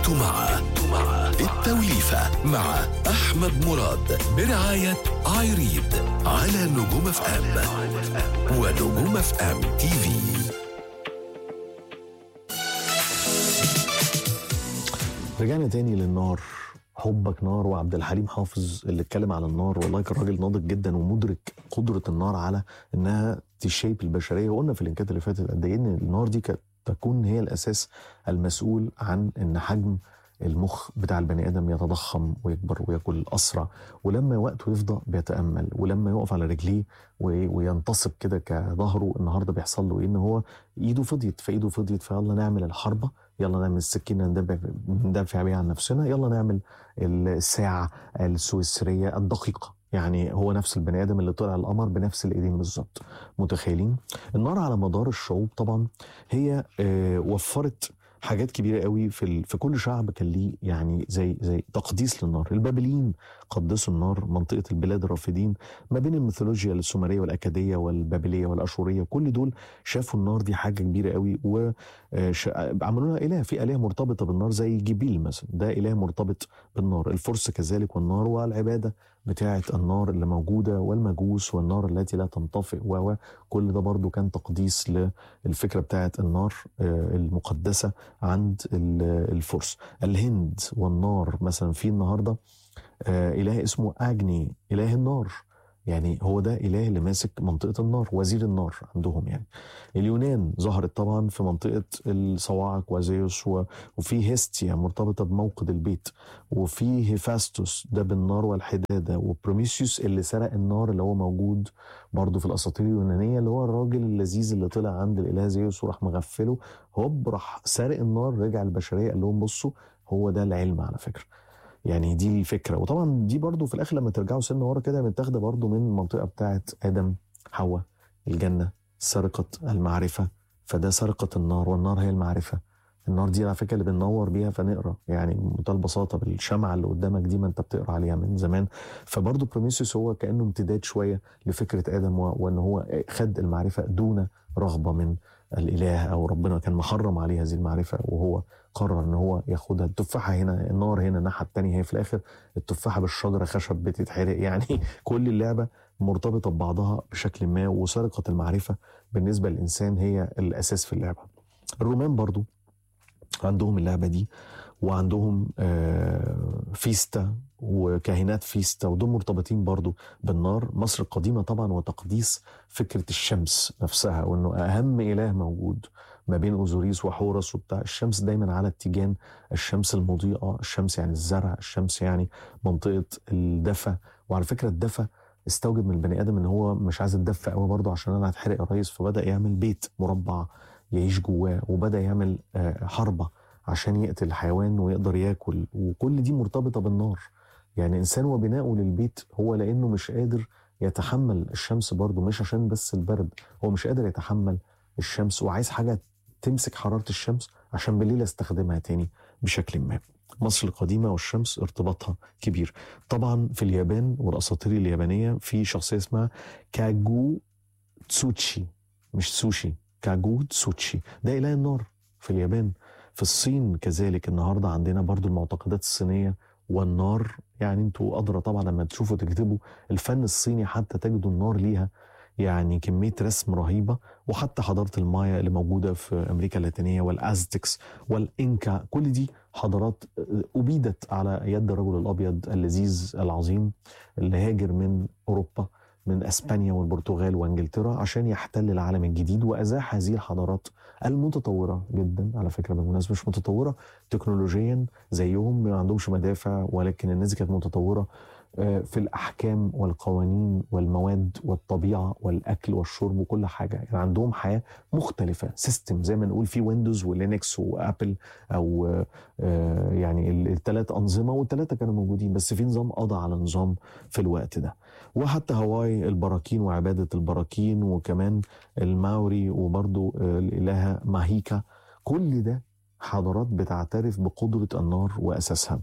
أنتم مع مع التوليفة مع أحمد مراد برعاية آيريد على نجوم اف ام ونجوم اف ام تي في رجعنا تاني للنار حبك نار وعبد الحليم حافظ اللي اتكلم على النار والله كان راجل ناضج جدا ومدرك قدره النار على انها تشيب البشريه وقلنا في اللينكات اللي فاتت قد ايه ان النار دي كانت تكون هي الاساس المسؤول عن ان حجم المخ بتاع البني ادم يتضخم ويكبر وياكل اسرع ولما وقته يفضى بيتامل ولما يقف على رجليه و- وينتصب كده كظهره النهارده بيحصل له ايه ان هو ايده فضيت فايده فضيت فيلا نعمل الحربه يلا نعمل السكينه ندافع ندافع بيها عن نفسنا يلا نعمل الساعه السويسريه الدقيقه يعني هو نفس البني ادم اللي طلع القمر بنفس الايدين بالظبط متخيلين النار على مدار الشعوب طبعا هي آه، وفرت حاجات كبيره قوي في ال... في كل شعب كان ليه يعني زي زي تقديس للنار البابليين قدسوا النار منطقه البلاد الرافدين ما بين الميثولوجيا السومريه والاكاديه والبابليه والاشوريه كل دول شافوا النار دي حاجه كبيره قوي وعملوا لها اله في اله مرتبطه بالنار زي جبيل مثلا ده اله مرتبط بالنار الفرس كذلك والنار والعباده بتاعه النار اللي موجوده والمجوس والنار التي لا تنطفئ و و كل ده برضو كان تقديس للفكره بتاعه النار آه، المقدسه عند ال- الفرس الهند والنار مثلا في النهارده آه، اله اسمه اجني اله النار يعني هو ده اله اللي ماسك منطقه النار وزير النار عندهم يعني اليونان ظهرت طبعا في منطقه الصواعق وزيوس و- وفي هيستيا مرتبطه بموقد البيت وفي هيفاستوس ده بالنار والحداده وبروميسيوس اللي سرق النار اللي هو موجود برضه في الاساطير اليونانيه اللي هو الراجل اللذيذ اللي طلع عند الاله زيوس وراح مغفله هوب راح سارق النار رجع البشريه قال لهم بصوا هو ده العلم على فكره يعني دي الفكره وطبعا دي برضو في الاخر لما ترجعوا سنه ورا كده متاخده برضو من المنطقه بتاعه ادم حواء الجنه سرقه المعرفه فده سرقه النار والنار هي المعرفه النار دي على فكره اللي بننور بيها فنقرا يعني بمنتهى البساطه بالشمعه اللي قدامك دي ما انت بتقرا عليها من زمان فبرضه بروميسيوس هو كانه امتداد شويه لفكره ادم و- وان هو خد المعرفه دون رغبه من الاله او ربنا كان محرم عليه هذه المعرفه وهو قرر ان هو ياخدها التفاحه هنا النار هنا الناحيه الثانيه هي في الاخر التفاحه بالشجره خشب بتتحرق يعني كل اللعبه مرتبطه ببعضها بشكل ما وسرقه المعرفه بالنسبه للانسان هي الاساس في اللعبه. الرومان برضو عندهم اللعبه دي وعندهم آه، فيستا وكاهنات فيستا ودول مرتبطين برضو بالنار مصر القديمة طبعا وتقديس فكرة الشمس نفسها وانه اهم اله موجود ما بين اوزوريس وحورس وبتاع الشمس دايما على التيجان الشمس المضيئة الشمس يعني الزرع الشمس يعني منطقة الدفى وعلى فكرة الدفى استوجب من البني ادم ان هو مش عايز الدفى قوي برضه عشان انا هتحرق يا ريس فبدا يعمل بيت مربع يعيش جواه وبدا يعمل آه، حربه عشان يقتل الحيوان ويقدر ياكل وكل دي مرتبطه بالنار يعني انسان وبناؤه للبيت هو لانه مش قادر يتحمل الشمس برضه مش عشان بس البرد هو مش قادر يتحمل الشمس وعايز حاجه تمسك حراره الشمس عشان بالليل استخدمها تاني بشكل ما مصر القديمة والشمس ارتباطها كبير طبعا في اليابان والأساطير اليابانية في شخصية اسمها كاجو تسوتشي مش سوشي كاجو تسوتشي ده إله النار في اليابان في الصين كذلك النهاردة عندنا برضو المعتقدات الصينية والنار يعني انتوا أدرى طبعا لما تشوفوا تكتبوا الفن الصيني حتى تجدوا النار ليها يعني كمية رسم رهيبة وحتى حضارة المايا اللي موجودة في أمريكا اللاتينية والأزتكس والإنكا كل دي حضارات أبيدت على يد الرجل الأبيض اللذيذ العظيم اللي هاجر من أوروبا من اسبانيا والبرتغال وانجلترا عشان يحتل العالم الجديد وازاح هذه الحضارات المتطوره جدا على فكره بالمناسبه مش متطوره تكنولوجيا زيهم ما عندهمش مدافع ولكن الناس دي كانت متطوره آه، في الاحكام والقوانين والمواد والطبيعه والاكل والشرب وكل حاجه يعني عندهم حياه مختلفه سيستم زي ما نقول في ويندوز ولينكس وابل او آه، يعني الثلاث انظمه والثلاثه كانوا موجودين بس في نظام قضى على نظام في الوقت ده وحتى هواي البراكين وعباده البراكين وكمان الماوري وبرضو آه، الالهه ماهيكا كل ده حضارات بتعترف بقدره النار واساسها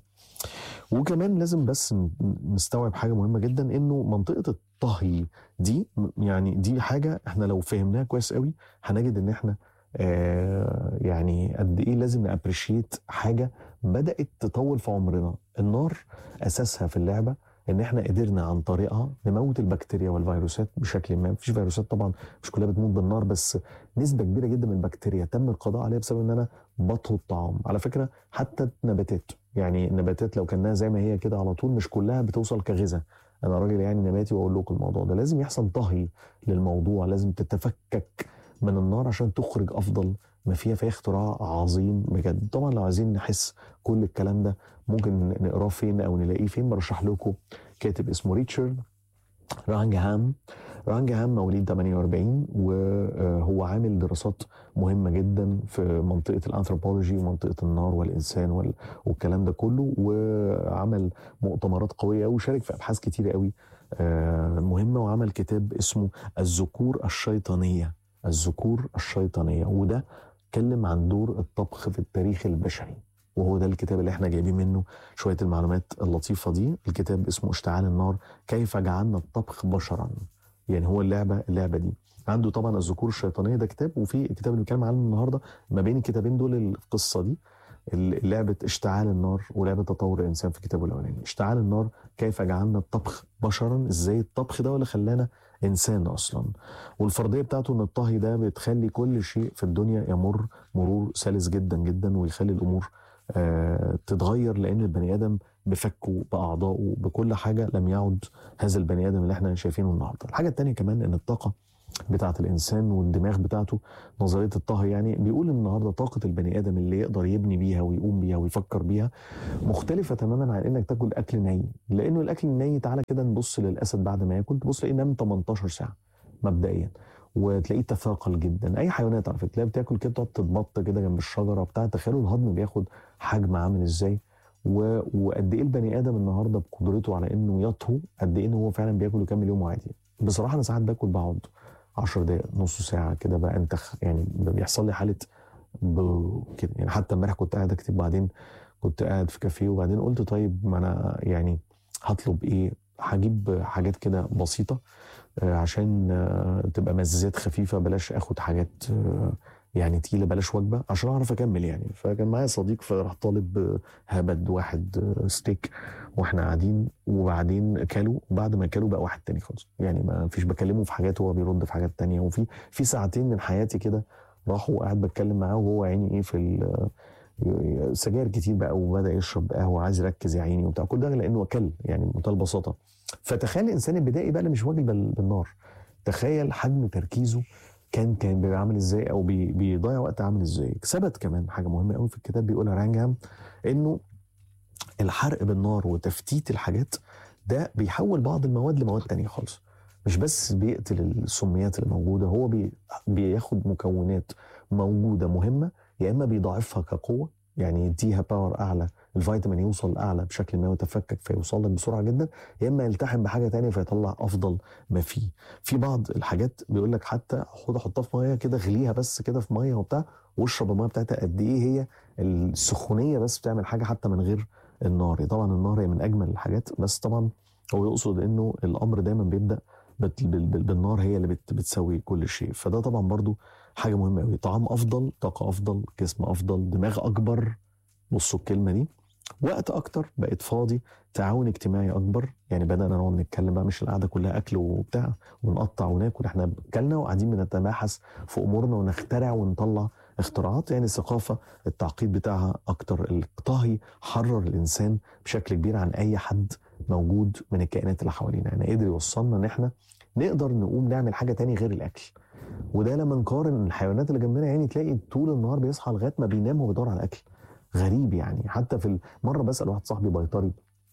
وكمان لازم بس ن- نستوعب حاجه مهمه جدا انه منطقه الطهي دي م- يعني دي حاجه احنا لو فهمناها كويس قوي هنجد ان احنا آه يعني قد ايه لازم نابريشيت حاجه بدات تطول في عمرنا النار اساسها في اللعبه ان احنا قدرنا عن طريقها نموت البكتيريا والفيروسات بشكل ما مفيش فيروسات طبعا مش كلها بتموت بالنار بس نسبه كبيره جدا من البكتيريا تم القضاء عليها بسبب ان انا بطهو الطعام على فكره حتى النباتات يعني النباتات لو كانها زي ما هي كده على طول مش كلها بتوصل كغذاء انا راجل يعني نباتي واقول لكم الموضوع ده لازم يحصل طهي للموضوع لازم تتفكك من النار عشان تخرج افضل ما فيها فهي اختراع عظيم بجد طبعا لو عايزين نحس كل الكلام ده ممكن نقراه فين او نلاقيه فين برشح لكم كاتب اسمه ريتشارد رانجهام رانجهام مواليد 48 وهو عامل دراسات مهمه جدا في منطقه الانثروبولوجي ومنطقه النار والانسان وال- والكلام ده كله وعمل مؤتمرات قويه وشارك في ابحاث كتيره قوي آه، مهمه وعمل كتاب اسمه الذكور الشيطانيه الذكور الشيطانيه وده اتكلم عن دور الطبخ في التاريخ البشري وهو ده الكتاب اللي احنا جايبين منه شويه المعلومات اللطيفه دي الكتاب اسمه اشتعال النار كيف جعلنا الطبخ بشرا يعني هو اللعبه اللعبه دي عنده طبعا الذكور الشيطانيه ده كتاب وفي الكتاب اللي بنتكلم عنه النهارده ما بين الكتابين دول القصه دي لعبه اشتعال النار ولعبه تطور الانسان في كتابه الاولاني اشتعال النار كيف جعلنا الطبخ بشرا ازاي الطبخ ده اللي خلانا انسان اصلا والفرضيه بتاعته ان الطهي ده بتخلي كل شيء في الدنيا يمر مرور سلس جدا جدا ويخلي الامور آه تتغير لان البني ادم بفكه باعضائه بكل حاجه لم يعد هذا البني ادم اللي احنا شايفينه النهارده الحاجه الثانيه كمان ان الطاقه بتاعه الانسان والدماغ بتاعته نظريه الطهي يعني بيقول النهارده طاقه البني ادم اللي يقدر يبني بيها ويقوم بيها ويفكر بيها مختلفه تماما عن انك تاكل اكل ني لانه الاكل الني تعالى كده نبص للاسد بعد ما ياكل تبص تلاقيه نام 18 ساعه مبدئيا وتلاقيه تثاقل جدا اي حيوانات على فكره تلاقيها بتاكل كده تقعد تتبط كده جنب الشجره بتاع تخيلوا الهضم بياخد حجم عامل ازاي و... وقد ايه البني ادم النهارده بقدرته على انه يطهو قد ايه إن هو فعلا بياكل ويكمل يومه عادي بصراحه انا ساعات باكل بقعد 10 دقائق نص ساعه كده بقى انتخ يعني بيحصل لي حاله ب... كده يعني حتى امبارح كنت قاعد اكتب بعدين كنت قاعد في كافيه وبعدين قلت طيب ما انا يعني هطلب ايه هجيب حاجات كده بسيطه آه، عشان آه، تبقى مزازات خفيفه بلاش اخد حاجات آه، يعني تقيله بلاش وجبه عشان اعرف اكمل يعني فكان معايا صديق فراح طالب آه، هبد واحد آه، ستيك واحنا قاعدين وبعدين كلوا وبعد ما كلوا بقى واحد تاني خالص يعني ما فيش بكلمه في حاجات وهو بيرد في حاجات تانية وفي في ساعتين من حياتي كده راحوا قاعد بتكلم معاه وهو عيني ايه في ال- سجاير كتير بقى وبدا يشرب قهوه عايز يركز يا عيني وبتاع كل ده لانه اكل يعني بمنتهى البساطه فتخيل الانسان البدائي بقى اللي مش واكل بال- بالنار تخيل حجم تركيزه كان كان بيبقى عامل ازاي او بي بيضيع وقت عامل ازاي ثبت كمان حاجه مهمه قوي في الكتاب بيقولها رانجهام انه الحرق بالنار وتفتيت الحاجات ده بيحول بعض المواد لمواد تانية خالص مش بس بيقتل السميات اللي موجوده هو بي بياخد مكونات موجوده مهمه يا اما بيضاعفها كقوه يعني يديها باور اعلى الفيتامين يوصل اعلى بشكل ما ويتفكك فيوصل لك بسرعه جدا يا اما يلتحم بحاجه تانية فيطلع افضل ما فيه في بعض الحاجات بيقول لك حتى خد حطها في ميه كده غليها بس كده في ميه وبتاع واشرب الميه بتاعتها قد ايه هي السخونيه بس بتعمل حاجه حتى من غير النار طبعا النار هي من اجمل الحاجات بس طبعا هو يقصد انه الامر دايما بيبدا بت- بال- بال- بالنار هي اللي بت- بتسوي كل شيء فده طبعا برضو حاجه مهمه قوي طعام افضل طاقه افضل جسم افضل دماغ اكبر بصوا الكلمه دي وقت اكتر بقيت فاضي تعاون اجتماعي اكبر يعني بدانا نقعد نتكلم بقى مش القعده كلها اكل وبتاع ونقطع وناكل احنا اكلنا وقاعدين بنتباحث في امورنا ونخترع ونطلع اختراعات يعني الثقافه التعقيد بتاعها اكتر الطهي حرر الانسان بشكل كبير عن اي حد موجود من الكائنات اللي حوالينا يعني قدر يوصلنا ان احنا نقدر نقوم نعمل حاجه تاني غير الاكل وده لما نقارن الحيوانات اللي جنبنا يعني تلاقي طول النهار بيصحى لغايه ما بينام وهو بيدور على الاكل غريب يعني حتى في مره بسال واحد صاحبي بيطري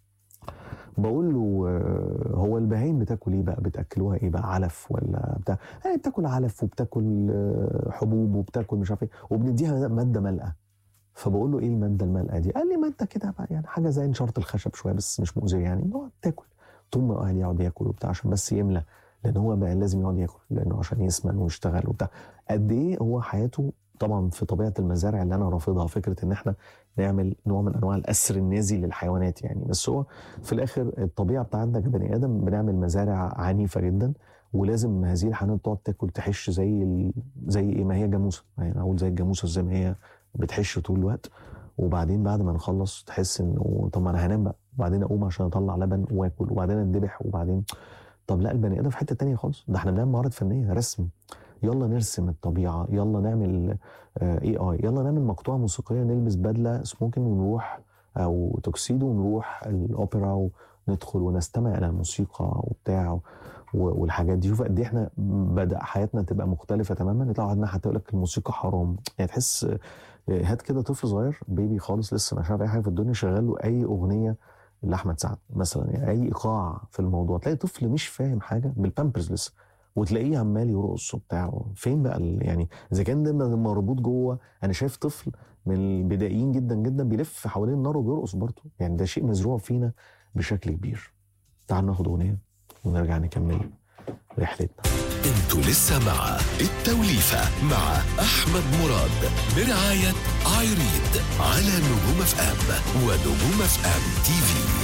بقول له آه، هو البهايم بتاكل ايه بقى بتاكلوها ايه بقى علف ولا بتاع يعني بتاكل علف وبتاكل آه، حبوب وبتاكل مش عارف ايه وبنديها ماده مالئه فبقول له ايه الماده المالئه دي قال لي ماده كده بقى يعني حاجه زي نشاره الخشب شويه بس مش مؤذيه يعني ان هو بتاكل طول ما قاعد يقعد ياكل وبتاع عشان بس يملى لان هو بقى لازم يقعد ياكل لانه عشان يسمن ويشتغل وبتاع قد ايه هو حياته طبعا في طبيعه المزارع اللي انا رافضها فكره ان احنا نعمل نوع من انواع الاسر النازي للحيوانات يعني بس هو في الاخر الطبيعه بتاعتنا كبني ادم بنعمل مزارع عنيفه جدا ولازم هذه الحيوانات تقعد تاكل تحش زي ال... زي ايه ما هي جاموسه يعني اقول زي الجاموسه زي ما هي بتحش طول الوقت وبعدين بعد ما نخلص تحس انه طب ما انا هنام بقى وبعدين اقوم عشان اطلع لبن واكل وبعدين اندبح وبعدين طب لا البني ادم في حته تانية خالص ده احنا بنعمل معارض فنيه رسم يلا نرسم الطبيعه يلا نعمل اي اي يلا نعمل مقطوعه موسيقيه نلبس بدله سموكن ونروح او توكسيدو ونروح الاوبرا وندخل ونستمع الى الموسيقى وبتاع و- والحاجات دي شوف قد ايه احنا بدا حياتنا تبقى مختلفه تماما يطلع واحد حتى يقول لك الموسيقى حرام يعني تحس آه، هات كده طفل صغير بيبي خالص لسه مش عارف اي حاجه في الدنيا شغال له اي اغنيه لاحمد سعد مثلا يعني اي ايقاع في الموضوع تلاقي طفل مش فاهم حاجه بالبامبرز لسه وتلاقيه عمال يرقص وبتاع فين بقى ال- يعني اذا كان ده مربوط جوه انا شايف طفل من البدائيين جدا جدا بيلف حوالين النار وبيرقص برضه يعني ده شيء مزروع فينا بشكل كبير تعال ناخد اغنيه ونرجع نكمل رحلتنا انتوا لسه مع التوليفة مع أحمد مراد برعاية ايريد على نجوم اف ام ونجوم اف ام تي في